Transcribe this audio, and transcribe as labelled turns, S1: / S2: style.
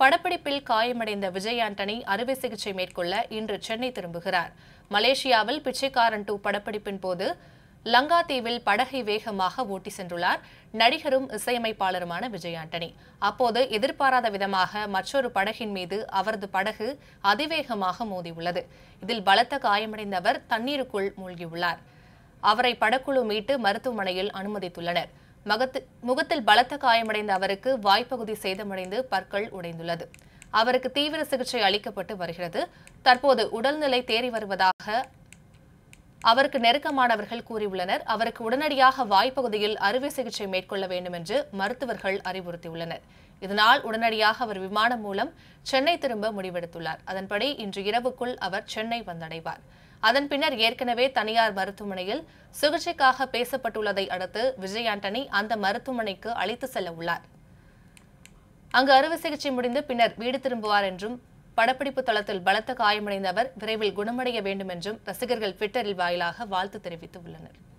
S1: படப்பிடிப்பில் காயமடைந்த விஜய் ஆண்டனி அறுவை சிகிச்சை மேற்கொள்ள இன்று சென்னை திரும்புகிறார் மலேசியாவில் பிச்சைக்காரன் டூ படப்பிடிப்பின் போது லங்கா தீவில் படகை வேகமாக ஓட்டி சென்றுள்ளார் நடிகரும் இசையமைப்பாளருமான விஜய் ஆண்டனி அப்போது எதிர்பாராத விதமாக மற்றொரு படகின் மீது அவரது படகு அதிவேகமாக மோதியுள்ளது இதில் பலத்த காயமடைந்த அவர் தண்ணீருக்குள் மூழ்கியுள்ளார் அவரை படக்குழு மீட்டு மருத்துவமனையில் அனுமதித்துள்ளனர் மகத்து முகத்தில் பலத்த காயமடைந்த அவருக்கு வாய்ப்பகுதி சேதமடைந்து பற்கள் உடைந்துள்ளது அவருக்கு தீவிர சிகிச்சை அளிக்கப்பட்டு வருகிறது தற்போது உடல்நிலை தேறி வருவதாக அவருக்கு நெருக்கமானவர்கள் கூறியுள்ளனர் அவருக்கு உடனடியாக வாய்ப்பகுதியில் அறுவை சிகிச்சை மேற்கொள்ள வேண்டும் என்று மருத்துவர்கள் அறிவுறுத்தியுள்ளனர் இதனால் உடனடியாக அவர் விமானம் மூலம் சென்னை திரும்ப முடிவெடுத்துள்ளார் அதன்படி இன்று இரவுக்குள் அவர் சென்னை வந்தடைவார் அதன் பின்னர் ஏற்கனவே தனியார் மருத்துவமனையில் சிகிச்சைக்காக பேசப்பட்டுள்ளதை அடுத்து விஜய் ஆண்டனி அந்த மருத்துவமனைக்கு அழைத்து செல்ல உள்ளார் அங்கு அறுவை சிகிச்சை முடிந்து பின்னர் வீடு திரும்புவார் என்றும் படப்பிடிப்பு தளத்தில் பலத்த காயமடைந்த அவர் விரைவில் குணமடைய வேண்டும் என்றும் ரசிகர்கள் ட்விட்டரில் வாயிலாக வாழ்த்து தெரிவித்து உள்ளனர்